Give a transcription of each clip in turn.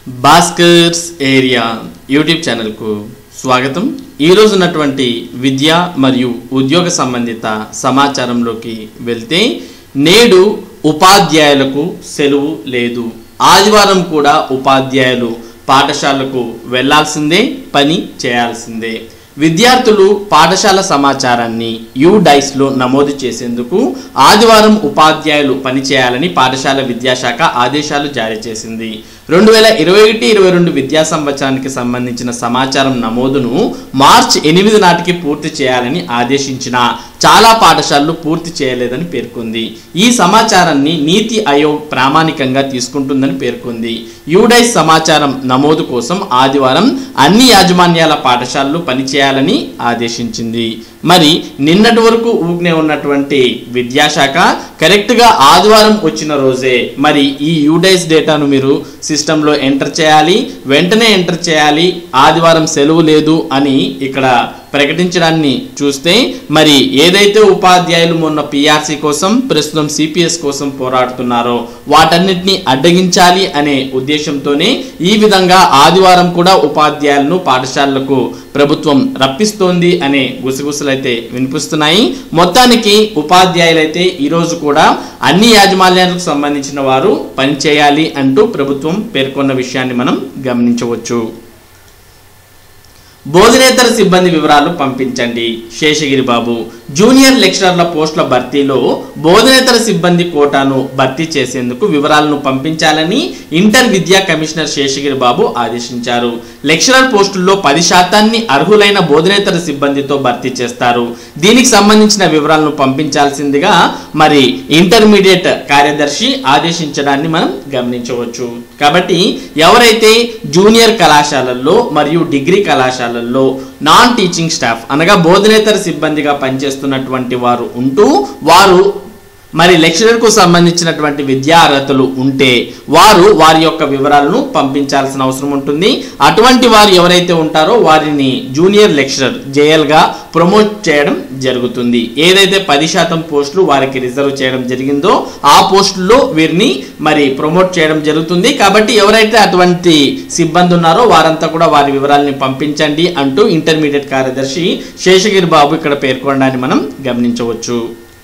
Bhaskar's area YouTube ఛానల్కు స్వాగతం ఈరోజు ఉన్నటువంటి విద్య మరియు ఉద్యోగ సంబంధిత సమాచారంలోకి వెళ్తే నేడు ఉపాధ్యాయులకు సెలవు లేదు ఆదివారం కూడా ఉపాధ్యాయులు పాఠశాలకు వెళ్ళాల్సిందే పని చేయాల్సిందే విద్యార్థులు పాఠశాల సమాచారాన్ని యూ డైస్లో నమోదు చేసేందుకు ఆదివారం ఉపాధ్యాయులు పనిచేయాలని పాఠశాల విద్యాశాఖ ఆదేశాలు జారీ చేసింది రెండు వేల ఇరవై ఒకటి ఇరవై రెండు విద్యా సంవత్సరానికి సంబంధించిన సమాచారం నమోదును మార్చ్ ఎనిమిది నాటికి పూర్తి చేయాలని ఆదేశించిన చాలా పాఠశాలలు పూర్తి చేయలేదని పేర్కొంది ఈ సమాచారాన్ని నీతి ఆయోగ్ ప్రామాణికంగా తీసుకుంటుందని పేర్కొంది యూడైస్ సమాచారం నమోదు కోసం ఆదివారం అన్ని యాజమాన్యాల పాఠశాలలు పనిచేయాలని ఆదేశించింది మరి నిన్నటి వరకు ఊగ్నే ఉన్నటువంటి విద్యాశాఖ కరెక్ట్గా ఆదివారం వచ్చిన రోజే మరి ఈ యూడైస్ డేటాను మీరు సిస్టంలో ఎంటర్ చేయాలి వెంటనే ఎంటర్ చేయాలి ఆదివారం సెలవు లేదు అని ఇక్కడ ప్రకటించడాన్ని చూస్తే మరి ఏదైతే ఉపాధ్యాయులు మొన్న పిఆర్సీ కోసం ప్రస్తుతం సిపిఎస్ కోసం పోరాడుతున్నారో వాటన్నిటిని అడ్డగించాలి అనే ఉద్దేశంతోనే ఈ విధంగా ఆదివారం కూడా ఉపాధ్యాయులను పాఠశాలలకు ప్రభుత్వం రప్పిస్తోంది అనే గుసగుసలైతే వినిపిస్తున్నాయి మొత్తానికి ఉపాధ్యాయులైతే ఈరోజు కూడా అన్ని యాజమాన్యాలకు సంబంధించిన వారు పనిచేయాలి అంటూ ప్రభుత్వం పేర్కొన్న విషయాన్ని మనం గమనించవచ్చు బోధనేతర సిబ్బంది వివరాలు పంపించండి శేషగిరి బాబు జూనియర్ లెక్చరర్ల పోస్టుల భర్తీలో బోధనేతర సిబ్బంది కోటాను భర్తీ చేసేందుకు వివరాలను పంపించాలని ఇంటర్ విద్యా కమిషనర్ శేషగిరి బాబు ఆదేశించారు లెక్చరర్ పోస్టుల్లో పది శాతాన్ని అర్హులైన బోధనేతర సిబ్బందితో భర్తీ చేస్తారు దీనికి సంబంధించిన వివరాలను పంపించాల్సిందిగా మరి ఇంటర్మీడియట్ కార్యదర్శి ఆదేశించడాన్ని మనం గమనించవచ్చు కాబట్టి ఎవరైతే జూనియర్ కళాశాలల్లో మరియు డిగ్రీ కళాశాలల్లో నాన్ టీచింగ్ స్టాఫ్ అనగా బోధనేతర సిబ్బందిగా పనిచేస్తున్నటువంటి వారు ఉంటూ వారు మరి లెక్చరర్కు సంబంధించినటువంటి విద్యా అర్హతలు ఉంటే వారు వారి యొక్క వివరాలను పంపించాల్సిన అవసరం ఉంటుంది అటువంటి వారు ఎవరైతే ఉంటారో వారిని జూనియర్ లెక్చరర్ జేఎల్గా ప్రమోట్ చేయడం జరుగుతుంది ఏదైతే పది శాతం పోస్టులు వారికి రిజర్వ్ చేయడం జరిగిందో ఆ పోస్టుల్లో వీరిని మరి ప్రమోట్ చేయడం జరుగుతుంది కాబట్టి ఎవరైతే అటువంటి సిబ్బంది ఉన్నారో వారంతా కూడా వారి వివరాలని పంపించండి అంటూ ఇంటర్మీడియట్ కార్యదర్శి శేషగిరి బాబు ఇక్కడ పేర్కొనడాన్ని మనం గమనించవచ్చు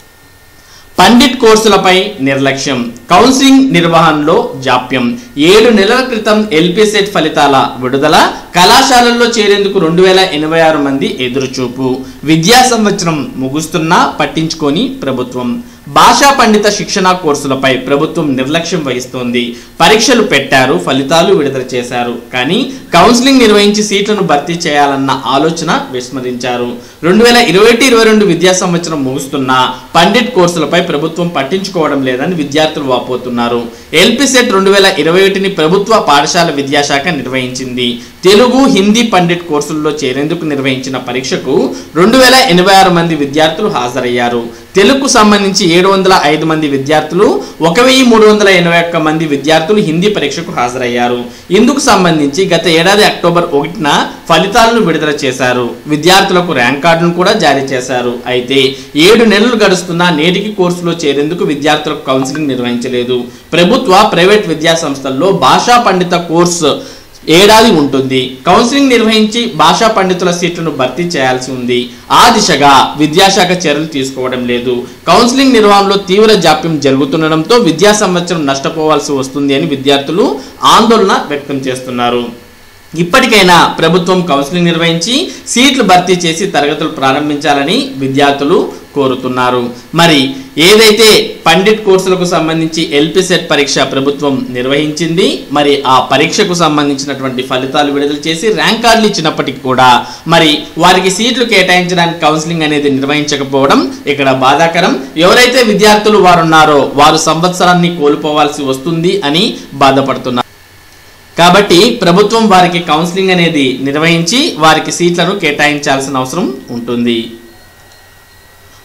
పండిట్ కోర్సులపై నిర్లక్ష్యం కౌన్సిలింగ్ నిర్వహణలో జాప్యం ఏడు నెలల క్రితం ఎల్పీ సెట్ ఫలితాల విడుదల కళాశాలల్లో చేరేందుకు రెండు వేల ఎనభై ఆరు మంది ఎదురుచూపు విద్యా సంవత్సరం ముగుస్తున్నా పట్టించుకొని ప్రభుత్వం భాషా పండిత శిక్షణ కోర్సులపై ప్రభుత్వం నిర్లక్ష్యం వహిస్తోంది పరీక్షలు పెట్టారు ఫలితాలు విడుదల చేశారు కానీ కౌన్సిలింగ్ నిర్వహించి సీట్లను భర్తీ చేయాలన్న ఆలోచన విస్మరించారు రెండు వేల ఇరవై ఒకటి ఇరవై రెండు విద్యా సంవత్సరం ముగుస్తున్నా పండిట్ కోర్సులపై ప్రభుత్వం పట్టించుకోవడం లేదని విద్యార్థులు వాపోతున్నారు ఎల్పీ సెట్ రెండు వేల ఇరవై ఒకటిని ప్రభుత్వ పాఠశాల విద్యాశాఖ నిర్వహించింది తెలుగు హిందీ పండిట్ కోర్సుల్లో చేరేందుకు నిర్వహించిన పరీక్షకు రెండు వేల ఎనభై ఆరు మంది విద్యార్థులు హాజరయ్యారు తెలుగుకు సంబంధించి ఏడు వందల ఐదు మంది విద్యార్థులు ఒక వెయ్యి మూడు వందల ఎనభై ఒక్క మంది విద్యార్థులు హిందీ పరీక్షకు హాజరయ్యారు ఇందుకు సంబంధించి గత ఏడాది అక్టోబర్ ఒకటిన ఫలితాలను విడుదల చేశారు విద్యార్థులకు ర్యాంక్ కార్డును కూడా జారీ చేశారు అయితే ఏడు నెలలు గడుస్తున్నా నేటికి కోర్సులో చేరేందుకు విద్యార్థులకు కౌన్సిలింగ్ నిర్వహించలేదు ప్రభుత్వ ప్రైవేట్ విద్యా సంస్థల్లో భాషా పండిత కోర్సు ఏడాది ఉంటుంది కౌన్సిలింగ్ నిర్వహించి భాషా పండితుల సీట్లను భర్తీ చేయాల్సి ఉంది ఆ దిశగా విద్యాశాఖ చర్యలు తీసుకోవడం లేదు కౌన్సిలింగ్ నిర్వహణలో తీవ్ర జాప్యం జరుగుతుండడంతో విద్యా సంవత్సరం నష్టపోవాల్సి వస్తుంది అని విద్యార్థులు ఆందోళన వ్యక్తం చేస్తున్నారు ఇప్పటికైనా ప్రభుత్వం కౌన్సిలింగ్ నిర్వహించి సీట్లు భర్తీ చేసి తరగతులు ప్రారంభించాలని విద్యార్థులు కోరుతున్నారు మరి ఏదైతే పండిట్ కోర్సులకు సంబంధించి ఎల్పి సెట్ పరీక్ష ప్రభుత్వం నిర్వహించింది మరి ఆ పరీక్షకు సంబంధించినటువంటి ఫలితాలు విడుదల చేసి ర్యాంక్ కార్డులు ఇచ్చినప్పటికీ కూడా మరి వారికి సీట్లు కేటాయించడానికి కౌన్సిలింగ్ అనేది నిర్వహించకపోవడం ఇక్కడ బాధాకరం ఎవరైతే విద్యార్థులు వారు ఉన్నారో వారు సంవత్సరాన్ని కోల్పోవాల్సి వస్తుంది అని బాధపడుతున్నారు కాబట్టి ప్రభుత్వం వారికి కౌన్సిలింగ్ అనేది నిర్వహించి వారికి సీట్లను కేటాయించాల్సిన అవసరం ఉంటుంది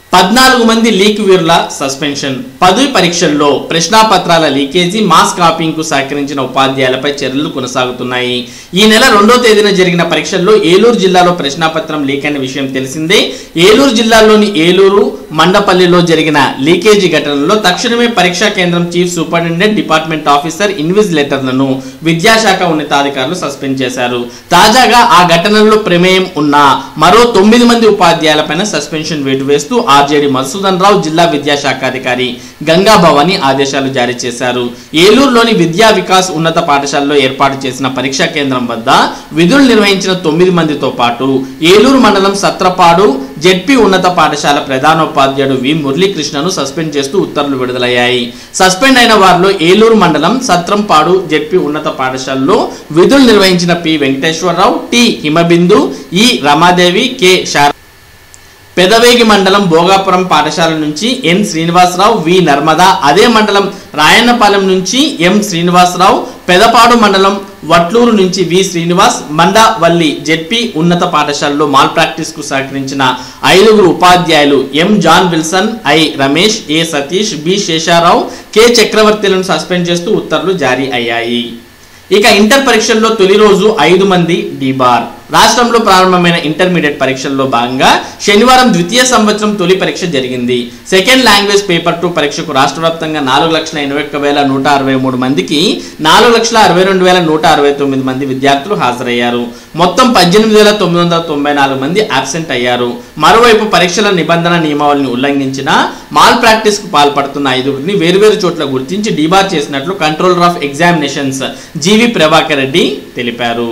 పద్నాలుగు మంది లీక్ వీరుల సస్పెన్షన్ పదవి పరీక్షల్లో ప్రశ్నాపత్రాల లీకేజీ మాస్ కాపింగ్ కు సహకరించిన ఉపాధ్యాయులపై చర్యలు కొనసాగుతున్నాయి ఈ నెల రెండో తేదీన జరిగిన పరీక్షల్లో ఏలూరు జిల్లాలో ప్రశ్నాపత్రం లీక్ అయిన విషయం తెలిసిందే ఏలూరు జిల్లాలోని ఏలూరు మండపల్లిలో జరిగిన లీకేజీ ఘటనలో తక్షణమే పరీక్షా కేంద్రం చీఫ్ సూపరింటెండెంట్ డిపార్ట్మెంట్ ఆఫీసర్ ఇన్విజిలేటర్లను విద్యాశాఖ ఉన్నతాధికారులు సస్పెండ్ చేశారు తాజాగా ఆ ఘటనలో ప్రమేయం ఉన్న మరో తొమ్మిది మంది ఉపాధ్యాయులపైన సస్పెన్షన్ వేటు వేస్తూ ఆర్జేడి మధుసూదన్ రావు జిల్లా విద్యాశాఖ అధికారి గంగా భవాని ఆదేశాలు జారీ చేశారు ఏలూరులోని విద్యా వికాస్ ఉన్నత పాఠశాలలో ఏర్పాటు చేసిన పరీక్షా కేంద్రం వద్ద విధులు నిర్వహించిన తొమ్మిది మందితో పాటు ఏలూరు మండలం సత్రపాడు జెడ్పీ ఉన్నత పాఠశాల ప్రధానోపాధ్యాయుడు వి మురళీకృష్ణను సస్పెండ్ చేస్తూ ఉత్తర్వులు విడుదలయ్యాయి సస్పెండ్ అయిన వారిలో ఏలూరు మండలం సత్రంపాడు జెడ్పీ ఉన్నత పాఠశాలలో విధులు నిర్వహించిన పి వెంకటేశ్వరరావు టి హిమబిందు ఈ రమాదేవి కె శార పెదవేగి మండలం భోగాపురం పాఠశాల నుంచి ఎన్ శ్రీనివాసరావు వి నర్మద అదే మండలం రాయన్నపాలెం నుంచి ఎం శ్రీనివాసరావు పెదపాడు మండలం వట్లూరు నుంచి వి శ్రీనివాస్ మండవల్లి జెడ్పీ ఉన్నత పాఠశాలలో మాల్ ప్రాక్టీస్ కు సహకరించిన ఐదుగురు ఉపాధ్యాయులు M John Wilson I Ramesh A Satish B Sesharao K చక్రవర్తిలను సస్పెండ్ చేస్తూ ఉత్తర్వులు జారీ అయ్యాయి ఇక ఇంటర్ పరీక్షల్లో తొలి రోజు ఐదు మంది డిబార్ రాష్ట్రంలో ప్రారంభమైన ఇంటర్మీడియట్ పరీక్షల్లో భాగంగా శనివారం ద్వితీయ సంవత్సరం తొలి పరీక్ష జరిగింది సెకండ్ లాంగ్వేజ్ పేపర్ టూ పరీక్షకు రాష్ట్ర వ్యాప్తంగా నాలుగు లక్షల ఎనభై ఒక్క వేల నూట అరవై మూడు మందికి నాలుగు లక్షల అరవై రెండు వేల నూట అరవై తొమ్మిది మంది విద్యార్థులు హాజరయ్యారు మొత్తం పద్దెనిమిది వేల తొమ్మిది వందల తొంభై నాలుగు మంది అబ్సెంట్ అయ్యారు మరోవైపు పరీక్షల నిబంధన నియమావళిని ఉల్లంఘించిన మాల్ ప్రాక్టీస్ కు పాల్పడుతున్న ఐదుగురిని వేర్వేరు చోట్ల గుర్తించి డిబార్ చేసినట్లు controller of examinations G V Prabhakar Reddy తెలిపారు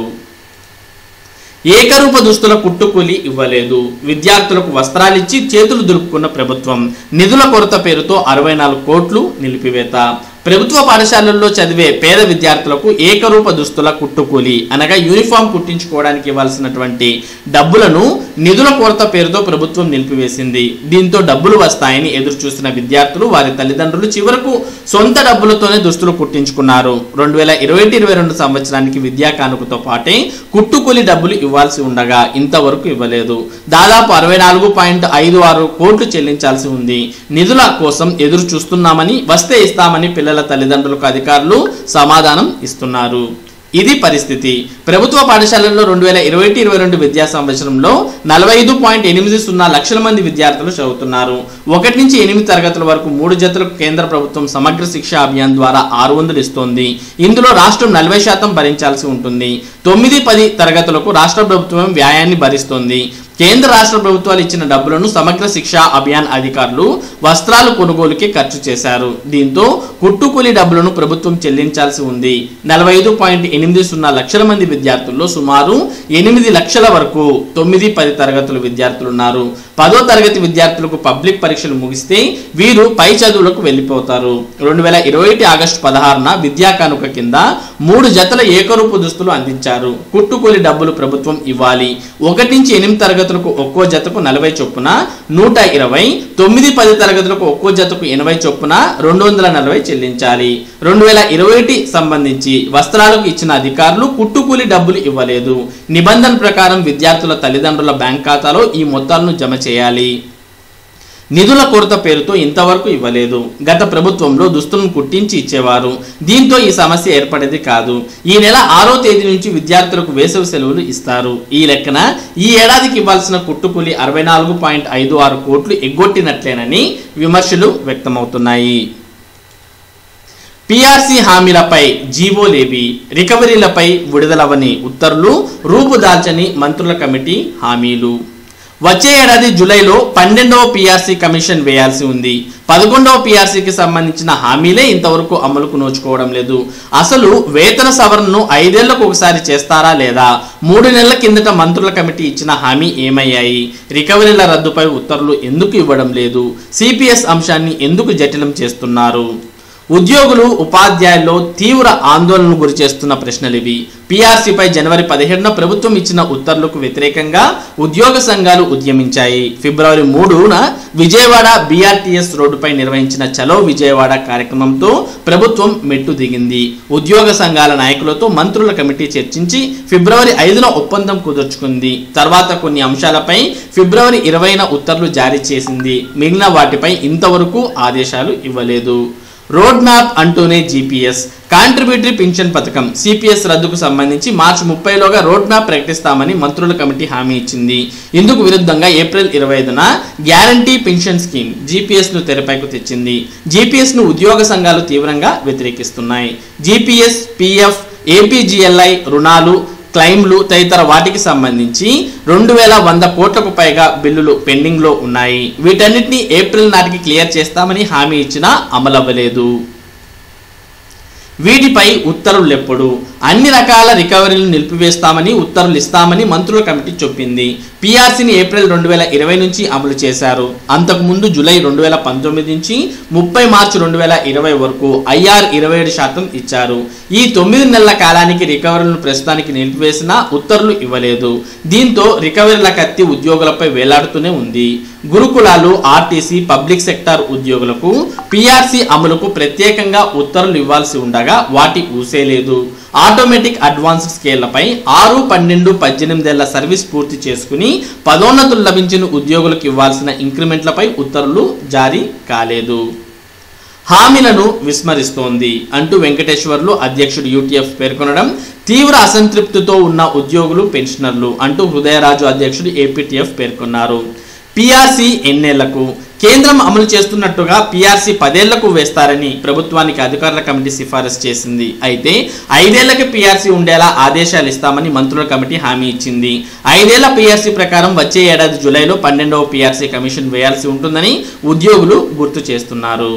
ఏకరూప దుస్తుల కుట్టుకూలి ఇవ్వలేదు విద్యార్థులకు వస్త్రాలిచ్చి చేతులు దులుపుకున్న ప్రభుత్వం నిధుల కొరత పేరుతో అరవై నాలుగు కోట్లు నిలిపివేత ప్రభుత్వ పాఠశాలల్లో చదివే పేద విద్యార్థులకు ఏకరూప దుస్తుల కుట్టుకూలి అనగా యూనిఫామ్ కుట్టించుకోవడానికి ఇవ్వాల్సినటువంటి డబ్బులను నిధుల కొరత పేరుతో ప్రభుత్వం నిలిపివేసింది దీంతో డబ్బులు వస్తాయని ఎదురు చూస్తున్న విద్యార్థులు వారి తల్లిదండ్రులు చివరకు సొంత డబ్బులతోనే దుస్తులు కుట్టించుకున్నారు రెండు వేల ఇరవై ఇరవై రెండు సంవత్సరానికి విద్యా కానుకతో పాటే కుట్టుకూలి డబ్బులు ఇవ్వాల్సి ఉండగా ఇంతవరకు ఇవ్వలేదు దాదాపు అరవై నాలుగు పాయింట్ ఐదు ఆరు కోట్లు చెల్లించాల్సి ఉంది నిధుల కోసం ఎదురు చూస్తున్నామని వస్తే ఇస్తామని పిల్లల తల్లిదండ్రులకు అధికారులు సమాధానం ఇస్తున్నారు ఇది పరిస్థితి ప్రభుత్వ పాఠశాలల్లో రెండు వేల ఇరవై ఇరవై రెండు విద్యా సంవత్సరంలో నలభై ఐదు పాయింట్ ఎనిమిది సున్నా లక్షల మంది విద్యార్థులు చదువుతున్నారు ఒకటి నుంచి ఎనిమిది తరగతుల వరకు మూడు జతలకు కేంద్ర ప్రభుత్వం సమగ్ర శిక్ష అభియాన్ ద్వారా ఆరు వందలు ఇస్తోంది ఇందులో రాష్ట్రం నలభై శాతం భరించాల్సి ఉంటుంది తొమ్మిది పది తరగతులకు రాష్ట్ర ప్రభుత్వం వ్యాయాన్ని భరిస్తోంది కేంద్ర రాష్ట్ర ప్రభుత్వాలు ఇచ్చిన డబ్బులను సమగ్ర శిక్ష అభియాన్ అధికారులు వస్త్రాలు కొనుగోలుకి ఖర్చు చేశారు దీంతో కుట్టుకూలి డబ్బులను ప్రభుత్వం చెల్లించాల్సి ఉంది నలభై ఐదు పాయింట్ ఎనిమిది సున్నా లక్షల మంది విద్యార్థుల్లో సుమారు ఎనిమిది లక్షల వరకు తొమ్మిది పది తరగతుల విద్యార్థులు ఉన్నారు పదో తరగతి విద్యార్థులకు పబ్లిక్ పరీక్షలు ముగిస్తే వీరు పై చదువులకు వెళ్ళిపోతారు రెండు వేల ఇరవై ఒకటి ఆగస్టు పదహారున విద్యా కానుక కింద మూడు జతల ఏకరూపు దుస్తులు అందించారు కుట్టుకూలి డబ్బులు ప్రభుత్వం ఇవ్వాలి ఒకటి నుంచి ఎనిమిది తరగతులకు ఒక్కో జతకు నలభై చొప్పున నూట ఇరవై తొమ్మిది పది తరగతులకు ఒక్కో జతకు ఎనభై చొప్పున రెండు వందల నలభై చెల్లించాలి రెండు వేల ఇరవై ఒకటి సంబంధించి వస్త్రాలకు ఇచ్చిన అధికారులు కుట్టుకూలి డబ్బులు ఇవ్వలేదు నిబంధన ప్రకారం విద్యార్థుల తల్లిదండ్రుల బ్యాంక్ ఖాతాలో ఈ మొత్తాలను జమ చేయాలి నిధుల కొరత పేరుతో ఇంతవరకు ఇవ్వలేదు గత ప్రభుత్వంలో దుస్తులను కుట్టించి ఇచ్చేవారు దీంతో ఈ సమస్య ఏర్పడేది కాదు ఈ నెల ఆరో తేదీ నుంచి విద్యార్థులకు వేసవి సెలవులు ఇస్తారు ఈ లెక్కన ఈ ఏడాదికి ఇవ్వాల్సిన కుట్టుకూలి అరవై నాలుగు పాయింట్ ఐదు ఆరు కోట్లు ఎగ్గొట్టినట్లేనని విమర్శలు వ్యక్తమవుతున్నాయి పిఆర్సీ హామీలపై జీవోలేవి రికవరీలపై విడుదలవని ఉత్తర్వులు రూపుదాల్చని మంత్రుల కమిటీ హామీలు వచ్చే ఏడాది జూలైలో పన్నెండవ పిఆర్సీ కమిషన్ వేయాల్సి ఉంది పదకొండవ పిఆర్సీకి సంబంధించిన హామీలే ఇంతవరకు అమలుకు నోచుకోవడం లేదు అసలు వేతన సవరణను ఐదేళ్లకు ఒకసారి చేస్తారా లేదా మూడు నెలల కిందట మంత్రుల కమిటీ ఇచ్చిన హామీ ఏమయ్యాయి రికవరీల రద్దుపై ఉత్తర్వులు ఎందుకు ఇవ్వడం లేదు సిపిఎస్ అంశాన్ని ఎందుకు జటిలం చేస్తున్నారు ఉద్యోగులు ఉపాధ్యాయుల్లో తీవ్ర ఆందోళనకు గురి చేస్తున్న ప్రశ్నలు ఇవి పీఆర్సీపై జనవరి పదిహేడున ప్రభుత్వం ఇచ్చిన ఉత్తర్వులకు వ్యతిరేకంగా ఉద్యోగ సంఘాలు ఉద్యమించాయి ఫిబ్రవరి మూడున విజయవాడ బీఆర్టీఎస్ రోడ్డుపై నిర్వహించిన చలో విజయవాడ కార్యక్రమంతో ప్రభుత్వం మెట్టు దిగింది ఉద్యోగ సంఘాల నాయకులతో మంత్రుల కమిటీ చర్చించి ఫిబ్రవరి ఐదున ఒప్పందం కుదుర్చుకుంది తర్వాత కొన్ని అంశాలపై ఫిబ్రవరి ఇరవైన ఉత్తర్వులు జారీ చేసింది మిగిలిన వాటిపై ఇంతవరకు ఆదేశాలు ఇవ్వలేదు రోడ్ మ్యాప్ అంటూనే జీపీఎస్ కాంట్రిబ్యూటరీ పింఛన్ పథకం సిపిఎస్ రద్దుకు సంబంధించి మార్చి ముప్పైలోగా రోడ్ మ్యాప్ ప్రకటిస్తామని మంత్రుల కమిటీ హామీ ఇచ్చింది ఇందుకు విరుద్ధంగా ఏప్రిల్ ఇరవై ఐదున గ్యారంటీ పెన్షన్ స్కీమ్ జీపీఎస్ ను తెరపైకి తెచ్చింది జీపీఎస్ ను ఉద్యోగ సంఘాలు తీవ్రంగా వ్యతిరేకిస్తున్నాయి జీపీఎస్ పిఎఫ్ ఏపీజీఎల్ఐ రుణాలు క్లైమ్లు తదితర వాటికి సంబంధించి రెండు వేల వంద కోట్లకు పైగా బిల్లులు పెండింగ్లో ఉన్నాయి వీటన్నిటిని ఏప్రిల్ నాటికి క్లియర్ చేస్తామని హామీ ఇచ్చినా అమలవ్వలేదు వీటిపై ఉత్తర్వులు ఎప్పుడు అన్ని రకాల రికవరీలు నిలిపివేస్తామని ఉత్తర్వులు ఇస్తామని మంత్రుల కమిటీ చెప్పింది పీఆర్సీని ఏప్రిల్ రెండు వేల ఇరవై నుంచి అమలు చేశారు అంతకుముందు జూలై రెండు వేల పంతొమ్మిది నుంచి ముప్పై మార్చి రెండు వేల ఇరవై వరకు ఐఆర్ ఇరవై ఏడు శాతం ఇచ్చారు ఈ తొమ్మిది నెలల కాలానికి రికవరీలను ప్రస్తుతానికి నిలిపివేసినా ఉత్తర్వులు ఇవ్వలేదు దీంతో రికవరీల కత్తి ఉద్యోగులపై వేలాడుతూనే ఉంది గురుకులాలు ఆర్టీసీ పబ్లిక్ సెక్టార్ ఉద్యోగులకు పీఆర్సీ అమలుకు ప్రత్యేకంగా ఉత్తర్వులు ఇవ్వాల్సి ఉండగా వాటి ఊసేలేదు ఆటోమేటిక్ అడ్వాన్స్డ్ స్కేళ్లపై ఆరు పన్నెండు పద్దెనిమిదేళ్ల సర్వీస్ పూర్తి చేసుకుని పదోన్నతులు లభించిన ఉద్యోగులకు ఇవ్వాల్సిన ఇంక్రిమెంట్లపై ఉత్తర్వులు జారీ కాలేదు హామీలను విస్మరిస్తోంది అంటూ వెంకటేశ్వర్లు అధ్యక్షుడు యూటీఎఫ్ పేర్కొనడం తీవ్ర అసంతృప్తితో ఉన్న ఉద్యోగులు పెన్షనర్లు అంటూ హృదయరాజు అధ్యక్షుడు ఏపీటీఎఫ్ పేర్కొన్నారు పీఆర్సీ ఎన్నేళ్లకు కేంద్రం అమలు చేస్తున్నట్టుగా పీఆర్సీ పదేళ్లకు వేస్తారని ప్రభుత్వానికి అధికారుల కమిటీ సిఫారసు చేసింది అయితే ఐదేళ్లకి పీఆర్సీ ఉండేలా ఆదేశాలు ఇస్తామని మంత్రుల కమిటీ హామీ ఇచ్చింది ఐదేళ్ల పీఆర్సీ ప్రకారం వచ్చే ఏడాది జూలైలో పన్నెండవ పీఆర్సీ కమిషన్ వేయాల్సి ఉంటుందని ఉద్యోగులు గుర్తు చేస్తున్నారు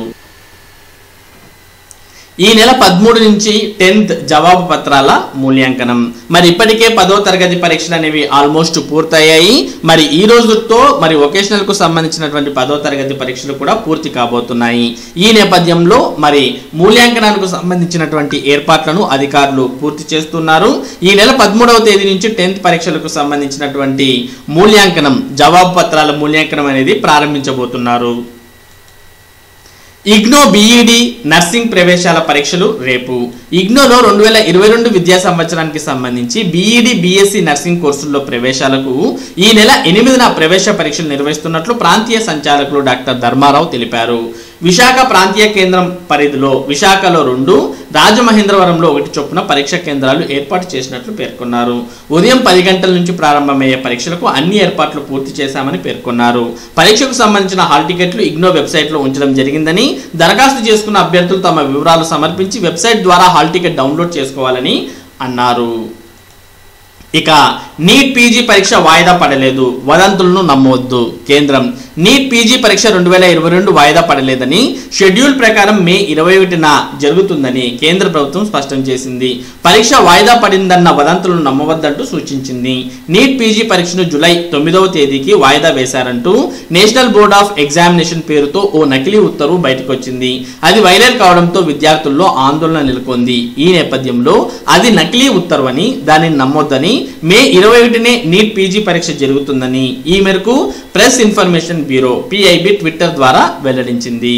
ఈ నెల పదమూడు నుంచి టెన్త్ జవాబు పత్రాల మూల్యాంకనం మరి ఇప్పటికే పదో తరగతి పరీక్షలు అనేవి ఆల్మోస్ట్ పూర్తయ్యాయి మరి ఈ రోజుతో మరి వొకేషనల్ కు సంబంధించినటువంటి పదో తరగతి పరీక్షలు కూడా పూర్తి కాబోతున్నాయి ఈ నేపథ్యంలో మరి మూల్యాంకనానికి సంబంధించినటువంటి ఏర్పాట్లను అధికారులు పూర్తి చేస్తున్నారు ఈ నెల పదమూడవ తేదీ నుంచి టెన్త్ పరీక్షలకు సంబంధించినటువంటి మూల్యాంకనం జవాబు పత్రాల మూల్యాంకనం అనేది ప్రారంభించబోతున్నారు ఇగ్నో బీఈడి నర్సింగ్ ప్రవేశాల పరీక్షలు రేపు ఇగ్నోలో రెండు వేల ఇరవై రెండు విద్యా సంవత్సరానికి సంబంధించి బీఈడి బీఎస్సీ నర్సింగ్ కోర్సుల్లో ప్రవేశాలకు ఈ నెల ఎనిమిదిన ప్రవేశ పరీక్షలు నిర్వహిస్తున్నట్లు ప్రాంతీయ సంచాలకులు డాక్టర్ ధర్మారావు తెలిపారు విశాఖ ప్రాంతీయ కేంద్రం పరిధిలో విశాఖలో రెండు రాజమహేంద్రవరంలో ఒకటి చొప్పున పరీక్ష కేంద్రాలు ఏర్పాటు చేసినట్లు పేర్కొన్నారు ఉదయం పది గంటల నుంచి ప్రారంభమయ్యే పరీక్షలకు అన్ని ఏర్పాట్లు పూర్తి చేశామని పేర్కొన్నారు పరీక్షకు సంబంధించిన హాల్ టికెట్లు ఇగ్నో వెబ్సైట్లో ఉంచడం జరిగిందని దరఖాస్తు చేసుకున్న అభ్యర్థులు తమ వివరాలు సమర్పించి వెబ్సైట్ ద్వారా హాల్ టికెట్ డౌన్లోడ్ చేసుకోవాలని అన్నారు ఇక నీట్ పీజీ పరీక్ష వాయిదా పడలేదు వదంతులను నమ్మవద్దు కేంద్రం నీట్ పీజీ పరీక్ష రెండు వేల ఇరవై రెండు వాయిదా పడలేదని షెడ్యూల్ ప్రకారం మే ఇరవై ఒకటిన జరుగుతుందని కేంద్ర ప్రభుత్వం స్పష్టం చేసింది పరీక్ష వాయిదా పడిందన్న వదంతులను నమ్మవద్దంటూ సూచించింది నీట్ పీజీ పరీక్షను జూలై తొమ్మిదవ తేదీకి వాయిదా వేశారంటూ నేషనల్ బోర్డ్ ఆఫ్ ఎగ్జామినేషన్ పేరుతో ఓ నకిలీ ఉత్తర్వు బయటకు వచ్చింది అది వైరల్ కావడంతో విద్యార్థుల్లో ఆందోళన నెలకొంది ఈ నేపథ్యంలో అది నకిలీ ఉత్తర్వని దానిని నమ్మొద్దని మే ఇరవై ఒకటినే నీట్ పీజీ పరీక్ష జరుగుతుందని ఈ మేరకు Press Information Bureau PIB Twitter ద్వారా వెల్లడించింది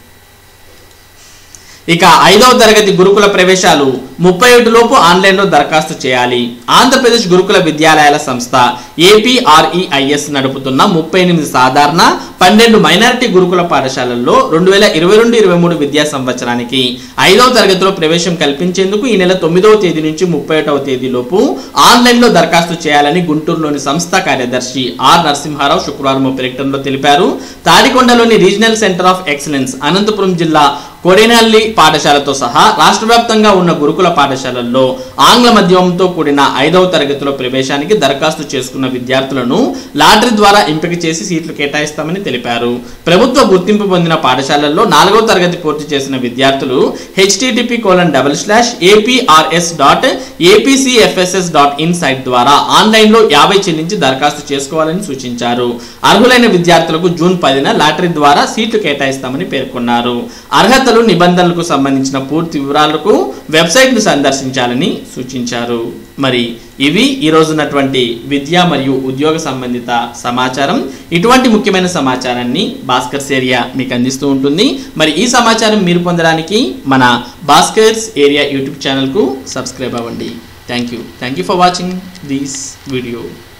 ఇక ఐదవ తరగతి గురుకుల ప్రవేశాలు ముప్పై లోపు ఆన్లైన్లో దరఖాస్తు చేయాలి ఆంధ్రప్రదేశ్ గురుకుల విద్యాలయాల సంస్థ ఏపీఆర్ఈఐఎస్ నడుపుతున్న ముప్పై ఎనిమిది సాధారణ పన్నెండు మైనారిటీ గురుకుల పాఠశాలల్లో రెండు వేల ఇరవై రెండు ఇరవై మూడు విద్యా సంవత్సరానికి ఐదవ తరగతిలో ప్రవేశం కల్పించేందుకు ఈ నెల తొమ్మిదవ తేదీ నుంచి ముప్పై ఒకటవ తేదీలోపు ఆన్లైన్లో దరఖాస్తు చేయాలని గుంటూరులోని సంస్థ కార్యదర్శి ఆర్ నరసింహారావు శుక్రవారం ఓ ప్రకటనలో తెలిపారు తాడికొండలోని regional centre of excellence Anantapuram జిల్లా కొడేనల్లి పాఠశాలతో సహా రాష్ట్ర వ్యాప్తంగా ఉన్న గురుకుల పాఠశాలల్లో ఆంగ్ల మాధ్యమంతో కూడిన ఐదవ తరగతిలో ప్రవేశానికి దరఖాస్తు చేసుకున్న విద్యార్థులను లాటరీ ద్వారా ఎంపిక చేసి సీట్లు కేటాయిస్తామని తెలిపారు ప్రభుత్వ గుర్తింపు పొందిన పాఠశాలల్లో నాలుగవ తరగతి పూర్తి చేసిన విద్యార్థులు HTTP colon double slash APRS dot APCFSS dot in site ద్వారా ఆన్లైన్లో యాభై చెల్లించి దరఖాస్తు చేసుకోవాలని సూచించారు అర్హులైన విద్యార్థులకు జూన్ పదిన లాటరీ ద్వారా సీట్లు కేటాయిస్తామని పేర్కొన్నారు అర్హతలు అర్హతలు నిబంధనలకు సంబంధించిన పూర్తి వివరాలకు వెబ్సైట్ను సందర్శించాలని సూచించారు మరి ఇవి ఈ రోజున్నటువంటి విద్య మరియు ఉద్యోగ సంబంధిత సమాచారం ఇటువంటి ముఖ్యమైన సమాచారాన్ని భాస్కర్స్ ఏరియా మీకు అందిస్తూ ఉంటుంది మరి ఈ సమాచారం మీరు పొందడానికి మన భాస్కర్స్ ఏరియా యూట్యూబ్ ఛానల్కు సబ్స్క్రైబ్ అవ్వండి thank you thank you for watching this video